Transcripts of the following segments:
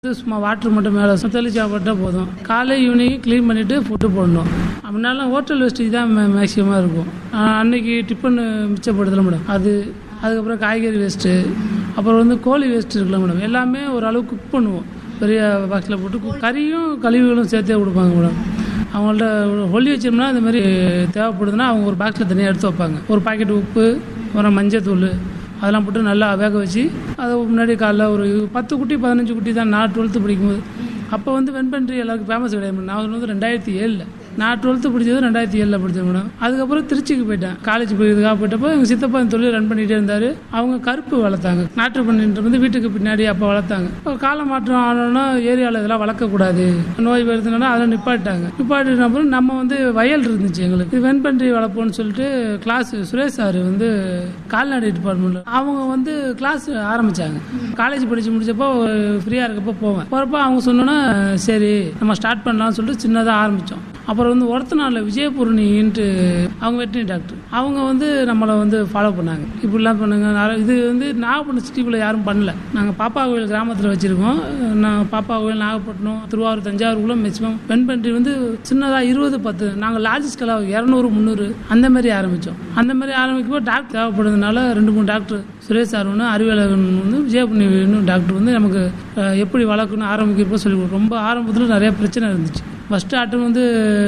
இது சும்மா வாட்டர் மட்டும் மேலே தெளிச்சா போட்டால் போதும் காலை ஈவினிங் க்ளீன் பண்ணிவிட்டு ஃபுட்டு போடணும் அப்படின்னாலும் ஹோட்டல் வேஸ்ட்டுக்கு தான் மே மேக்ஸிமமாக இருக்கும் ஆஹ் அன்னைக்கு டிஃபன் மிச்சப்படுத்தல மேடம் அது அதுக்கப்புறம் காய்கறி வேஸ்ட்டு அப்புறம் வந்து கோழி வேஸ்ட் இருக்குல்ல மேடம் எல்லாமே ஓரளவு குக் பண்ணுவோம் பெரிய பாக்ஸில் போட்டு cook- கறியும் கழிவுகளும் சேர்த்தே கொடுப்பாங்க மேடம் அவங்கள்ட்ட ஒல்லி வச்சோம்னா இந்த மாதிரி தேவைப்படுதுன்னா அவங்க ஒரு பாக்ஸில் தனியாக எடுத்து வைப்பாங்க ஒரு பாக்கெட் உப்பு அப்புறம் மஞ்சத்தூள் அதெல்லாம் போட்டு நல்லா வேக வச்சு அதை முன்னாடி காலைல ஒரு பத்து குட்டி பதினஞ்சு குட்டி தான் நான் டுவெல்த்து படிக்கும்போது அப்போ வந்து வெண்பன்றி எல்லாருக்கும் ஃபேமஸ் கிடையாது நான் வந்து ரெண்டாயிரத்தி ஏழில் நான் டுவெல்த்து படித்தது ரெண்டாயிரத்தி ஏழில் படித்தேன் மேடம் அதுக்கப்புறம் திருச்சிக்கு போயிட்டேன் காலேஜ் போயிருக்காக போயிட்டப்போ எங்கள் சித்தப்பா இந்த தொழில் ரன் பண்ணிகிட்டே இருந்தார் அவங்க கருப்பு வளர்த்தாங்க நாட்டு பண்ணிட்டு வந்து வீட்டுக்கு பின்னாடி அப்போ வளர்த்தாங்க இப்போ கால மாற்றம் ஆனோன்னா ஏரியாவில் இதெல்லாம் வளர்க்கக்கூடாது நோய் வருதுன்னா அதெல்லாம் நிப்பாட்டாங்க நிப்பாட்டின அப்புறம் நம்ம வந்து வயல் இருந்துச்சு எங்களுக்கு இது வெண்பன்றி வளர்ப்போம்னு சொல்லிட்டு கிளாஸ் சுரேஷ் சார் வந்து கால்நடை டிபார்ட்மெண்ட்ல அவங்க வந்து கிளாஸ் ஆரம்பிச்சாங்க காலேஜ் படிச்சு முடிச்சப்போ ஃப்ரீயா இருக்கப்போ போவேன் போறப்ப அவங்க சொன்னோன்னா சரி நம்ம ஸ்டார்ட் பண்ணலாம்னு சொல்லிட்டு சின்னதாக ஆரம்பிச்சோம் அப்புறம் வந்து ஒருத்த நாளில் விஜயபூர்ணின்ட்டு அவங்க வெட்டினரி டாக்டர் அவங்க வந்து நம்மளை வந்து ஃபாலோ பண்ணாங்க இப்படிலாம் பண்ணுங்க நிறைய- இது வந்து நாகப்பட்டினம் சிட்டிக்குள்ளே யாரும் பண்ணல நாங்கள் பாப்பா கோயில் கிராமத்தில் வச்சுருக்கோம் நான் பாப்பா கோயில் நாகப்பட்டினம் திருவாரூர் தஞ்சாவூருக்குள்ள மேக்ஸிமம் வெண்பன்றி வந்து சின்னதாக இருபது பத்து நாங்கள் லாஜிஸ்டலாக இரநூறு முந்நூறு அந்த மாதிரி ஆரம்பித்தோம் அந்த மாதிரி ஆரம்பிக்கும்போது டாக்டர் தேவைப்படுறதுனால ரெண்டு மூணு டாக்டர் சுரேஷ் சார் ஒன்று அறிவியலகன் வந்து விஜயபுண்ணி டாக்டர் வந்து நமக்கு அஹ், எப்படி வளர்க்கணும் ஆரம்பிக்கிறப்போ சொல்லி கொடுத்தோம். ரொம்ப ஆரம்பத்தில் நிறைய பிரச்சனை இருந்துச்சு ஃபஸ்ட்டு ஆட்டம் வந்து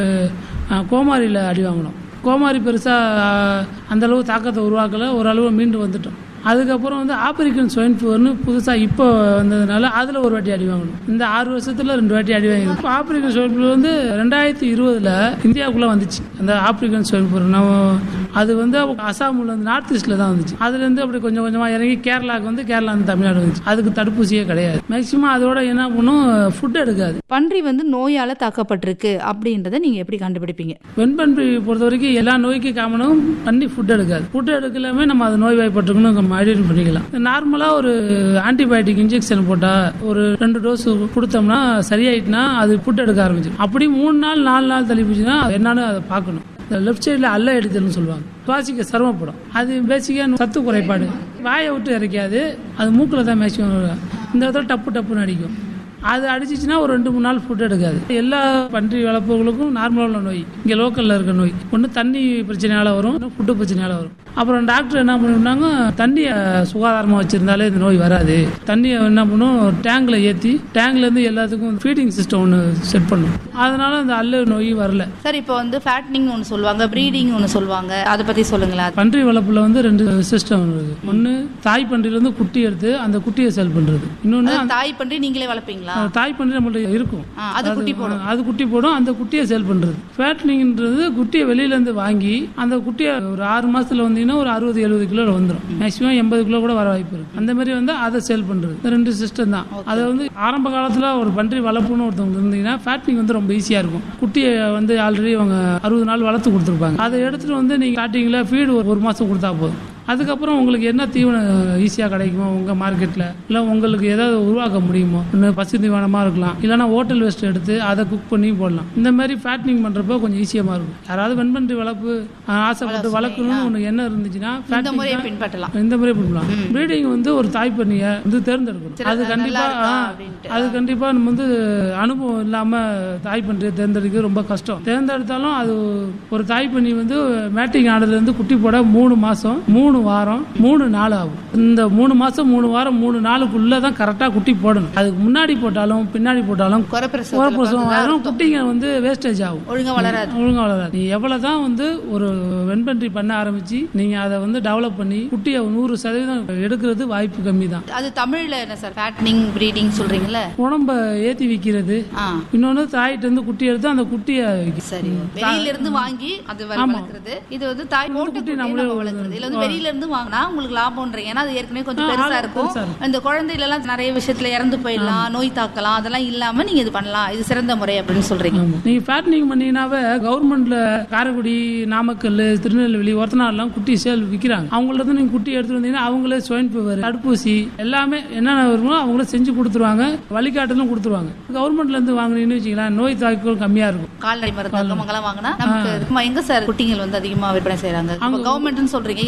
அஹ், கோமாரியில் அடி வாங்கினோம் கோமாரி பெருசாக அந்தளவு தாக்கத்தை உருவாக்கலை ஓரளவு மீண்டு வந்துட்டோம் அதுக்கப்புறம் வந்து ஆப்பிரிக்கன் ஸ்வைன் ஃபீவர்னு புதுசாக இப்போ வந்ததுனால அதில் ஒரு வாட்டி அடி வாங்கணும் இந்த ஆறு வருஷத்தில் ரெண்டு வாட்டி அடி வாங்கி இப்போ ஆப்பிரிக்கன் ஸ்வைன் ஃபீவர் வந்து ரெண்டாயிரத்தி இருபதில் இந்தியாவுக்குள்ளே வந்துச்சு அந்த ஆப்பிரிக்கன் ஸ்வைன் ஃபீவர் நம்ம அது வந்து அசாமில் வந்து நார்த் ஈஸ்டில் தான் வந்துச்சு அதுலேருந்து அப்படி கொஞ்சம் கொஞ்சமாக இறங்கி கேரளாவுக்கு வந்து கேரளா வந்து தமிழ்நாடு வந்துச்சு அதுக்கு தடுப்பூசியே கிடையாது மேக்ஸிமம் அதோட என்ன பண்ணும் ஃபுட் எடுக்காது பன்றி வந்து நோயால தாக்கப்பட்டிருக்கு அப்படின்றத நீங்க எப்படி கண்டுபிடிப்பீங்க வெண்பன்றி பொறுத்த வரைக்கும் எல்லா நோய்க்கு காமனும் பண்ணி ஃபுட் எடுக்காது ஃபுட் எடுக்கலாமே நம்ம அது நோய் வாய்ப்பட்டிருக்குன்னு நம்ம ஐடென்டி பண்ணிக்கலாம் நார்மலாக ஒரு ஆன்டிபயோட்டிக் இன்ஜெக்ஷன் போட்டால் ஒரு ரெண்டு டோஸ் கொடுத்தோம்னா சரியாயிட்டுனா அது ஃபுட் எடுக்க ஆரம்பிச்சிடும் அப்படி மூணு நாள் நாலு நாள் தள்ளி போச்சுன்னா என்னன்னு அதை பார்க்கணும் இந்த லெஃப்ட் சைடில் அல்ல எடுத்தல்னு சொல்லுவாங்க சுவாசிக்க சிரமப்படும் அது பேசிக்காக சத்து குறைபாடு வாயை விட்டு இறைக்காது அது மூக்கில் தான் மேக்சிமம் இந்த இடத்துல டப்பு டப்புன்னு அடிக்கும் அது அடிச்சிச்சுன்னா ஒரு ரெண்டு மூணு நாள் ஃபுட் எடுக்காது எல்லா பன்றி வளர்ப்புகளுக்கும் நார்மலாக உள்ள நோய் இங்கே லோக்கலில் இருக்க நோய் ஒன்று தண்ணி பிரச்சனையால வரும் இன்னும் ஃபுட்டு பிரச்சனையால வரும் அப்புறம் டாக்டர் என்ன பண்ணிவிட்டாங்க தண்ணியை சுகாதாரமாக வச்சுருந்தாலே இந்த நோய் வராது தண்ணியை என்ன பண்ணும் டேங்கில் ஏற்றி டேங்க்லேருந்து எல்லாத்துக்கும் ஃபீடிங் சிஸ்டம் ஒன்று செட் பண்ணும் அதனால அந்த அல்ல நோய் வரல சார் இப்போ வந்து ஃபேட்னிங் ஒன்று சொல்லுவாங்க ப்ரீடிங் ஒன்று சொல்லுவாங்க அதை பத்தி சொல்லுங்களேன் பன்றி வளர்ப்புல வந்து ரெண்டு சிஸ்டம் இருக்குது ஒன்று தாய் பன்றியிலேருந்து குட்டி எடுத்து அந்த குட்டியை செல் பண்ணுறது இன்னொன்று அது தாய் பன்றி நீங்களே வளர்ப்பீங்களா தாய் பன்றி நம்மள்ட்ட இருக்கும் ஆ, அது குட்டி போடும் அது குட்டி போடும் அந்த குட்டியை சேல் பண்றது ஃபேட்னிங்ன்றது குட்டியை வெளியில இருந்து வாங்கி அந்த குட்டியை ஒரு ஆறு மாசத்துல வந்தீங்கன்னா ஒரு அறுபது எழுபது கிலோ வந்துடும் மேக்ஸிமம் எண்பது கிலோ கூட வர வாய்ப்பு இருக்கு அந்த மாதிரி வந்து அதை சேல் பண்றது இந்த ரெண்டு சிஸ்டம் தான் அதை வந்து ஆரம்ப காலத்துல ஒரு பன்றி வளர்ப்புன்னு ஒருத்தவங்க இருந்தீங்கன்னா ஃபேட்னிங் வந்து ரொம்ப ஈஸியா இருக்கும் குட்டியை வந்து ஆல்ரெடி அவங்க அறுபது நாள் வளர்த்து கொடுத்துருப்பாங்க அதை எடுத்துட்டு வந்து நீங்க ஸ்டார்டிங்ல ஃபீடு ஒரு மாசம் கொடுத்தா போதும் அதுக்கப்புறம் உங்களுக்கு என்ன தீவனம் ஈஸியாக கிடைக்குமோ உங்கள் மார்க்கெட்டில் இல்லை உங்களுக்கு ஏதாவது உருவாக்க முடியுமோ ஒன்று பசு தீவனமாக இருக்கலாம் இல்லைன்னா ஹோட்டல் வேஸ்ட் எடுத்து அதை குக் பண்ணி போடலாம் இந்த மாதிரி ஃபேட்னிங் பண்ணுறப்போ கொஞ்சம் ஈஸியாக இருக்கும் யாராவது வெண்பன்றி வளர்ப்பு ஆஹ், ஆசைப்பட்டு வளர்க்கணும்னு ஒன்று என்ன இருந்துச்சுன்னா இந்த fattening முறையை தான் பின்பற்றலாம் இந்த மாதிரி பண்ணலாம் ப்ரீடிங் வந்து ஒரு தாய் பண்ணியை வந்து தேர்ந்தெடுக்கணும் சரி, அது அது கண்டிப்பா நல்லா இருக்கா ஆ, அப்படின்ட்டு. அது கண்டிப்பா நம்ம வந்து அனுபவம் இல்லாம தாய் பண்ணியை தேர்ந்தெடுக்கிறது ரொம்ப கஷ்டம் தேர்ந்தெடுத்தாலும் அது ஒரு தாய் பண்ணி வந்து மேட்டிங் ஆனதுல இருந்து குட்டி போட மூணு மாசம் மூணு வாரம் மூணு நாள் ஆகும் இந்த மூணு மாசம் மூணு வாரம் மூணு நாளுக்குள்ள தான் கரெக்டா குட்டி போடணும் அதுக்கு முன்னாடி போட்டாலும் பின்னாடி போட்டாலும் குறப்பிரசவத்துல குறப்பிரசவம் ஆயிரும் குட்டிங்க வந்து வேஸ்டேஜ் ஆகும் ஒழுங்கா வளராது ஒழுங்கா வளராது நீ எவ்வளவுதான் வந்து ஒரு வெண்பன்றி பண்ண ஆரம்பிச்சு நீங்க அதை வந்து டெவலப் பண்ணி குட்டியை நூறு சதவீதம் எடுக்கிறது வாய்ப்பு கம்மி தான் அது தமிழ்ல என்ன சார் ஃபேட்னிங் ப்ரீடிங் சொல்றீங்கல்ல உடம்ப ஏத்தி விக்கிறது ஆ இன்னொன்னு தாயிட்ட இருந்து குட்டி எடுத்து அந்த குட்டியை விக்கும். சரி வெளியில இருந்து வாங்கி அது வ- வளர்க்கறது இது வந்து தாய் போட்ட குட்டி நம்ம வளர்க்கறது இல்ல வந்து வெளியில இருந்து வாங்கினா உங்களுக்கு லாபம்ன்றீங்க ஏன்னா அது ஏற்கனவே கொஞ்சம் பெருசா இருக்கும் பெருசா இருக்கும். இந்த குழந்தையில எல்லாம் நிறைய விஷயத்துல இறந்து போயிடலாம் நோய் தாக்கலாம் அதெல்லாம் இல்லாம நீங்க இது பண்ணலாம் இது சிறந்த முறை அப்படின்னு சொல்றீங்க ஆமா. நீங்க ஃபேட்டனிங் பண்ணீங்கன்னாவே கவர்மெண்ட்ல காரைக்குடி நாமக்கல் திருநெல்வேலி ஒருத்தநாடுலாம் குட்டி சேல் விக்கிறாங்க அவங்கள்ட்ட இருந்து நீங்க குட்டி எடுத்துட்டு வந்தீங்கன்னா அவங்களே ஸ்வைன் ஃபீவர் தடுப்பூசி எல்லாமே என்னென்ன வருமோ அவங்களே செஞ்சு கொடுத்துருவாங்க வழிகாட்டலும் கொடுத்துருவாங்க கவர்மெண்ட்ல இருந்து வாங்குனீங்கன்னு வச்சுக்கலாம் நோய் தாக்குதல் கம்மியா இருக்கும் கால்நடை மருந்து அங்கெல்லாம் வாங்கினா நமக்கு இருக்குமா எங்க சார் குட்டிகள் வந்து அதிகமா விற்பனை செய்யறாங்க கவர்மெண்ட்னு சொல்றீங்க எந்த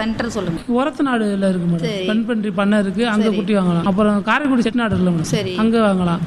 சென்டர் சொல்லுங்க உரத்து நாடுல இருக்கு மேடம் சரி. பெண் பன்றி பண்ணை இருக்கு அங்க குட்டி வாங்கலாம் அப்புறம் காரைக்குடி செட்டிநாடு இல்லை மேடம் சரி அங்க வாங்கலாம்